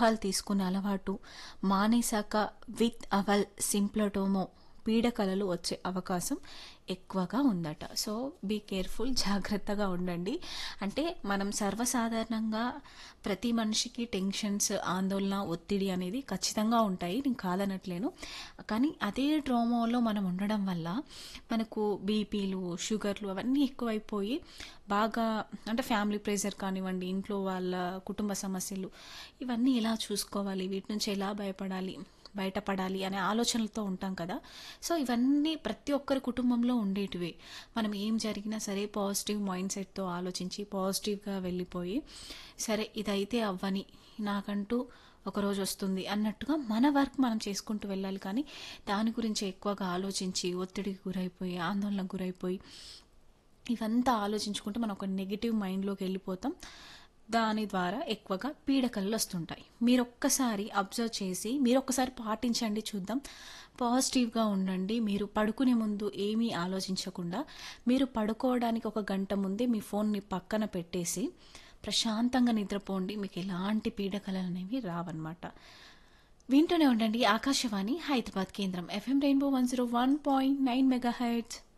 alcohol తీసుకునే అలవాటు మానేశాక with అవల్ సింప్లటోమో పీడకలలు వచ్చే అవకాశం ఎక్కువగా ఉందట సో బీ కేర్ఫుల్ జాగ్రత్తగా ఉండండి అంటే మనం సర్వసాధారణంగా ప్రతి మనిషికి టెన్షన్స్ ఆందోళన ఒత్తిడి అనేది ఖచ్చితంగా ఉంటాయి నేను కాదనట్లేను కానీ అదే డ్రోమోలో మనం ఉండడం వల్ల మనకు బీపీలు షుగర్లు అవన్నీ ఎక్కువైపోయి బాగా అంటే ఫ్యామిలీ ప్రెషర్ కానివ్వండి ఇంట్లో వాళ్ళ కుటుంబ సమస్యలు ఇవన్నీ ఎలా చూసుకోవాలి వీటి నుంచి ఎలా భయపడాలి బయటపడాలి అనే ఆలోచనలతో ఉంటాం కదా సో ఇవన్నీ ప్రతి ఒక్కరి కుటుంబంలో ఉండేటివే మనం ఏం జరిగినా సరే పాజిటివ్ మైండ్ సెట్తో ఆలోచించి పాజిటివ్గా వెళ్ళిపోయి సరే ఇదైతే అవ్వని నాకంటూ ఒకరోజు వస్తుంది అన్నట్టుగా మన వర్క్ మనం చేసుకుంటూ వెళ్ళాలి కానీ దాని గురించి ఎక్కువగా ఆలోచించి ఒత్తిడికి గురైపోయి ఆందోళనకు గురైపోయి ఇవంతా ఆలోచించుకుంటే మనం ఒక నెగిటివ్ మైండ్లోకి వెళ్ళిపోతాం దాని ద్వారా ఎక్కువగా పీడకలు వస్తుంటాయి మీరు ఒక్కసారి అబ్జర్వ్ చేసి మీరు ఒక్కసారి పాటించండి చూద్దాం పాజిటివ్గా ఉండండి మీరు పడుకునే ముందు ఏమీ ఆలోచించకుండా మీరు పడుకోవడానికి ఒక గంట ముందే మీ ఫోన్ని పక్కన పెట్టేసి ప్రశాంతంగా నిద్రపోండి మీకు ఎలాంటి పీడకలలు అనేవి రావన్నమాట వింటూనే ఉండండి ఆకాశవాణి హైదరాబాద్ కేంద్రం FM Rainbow one zero one point nine mega heads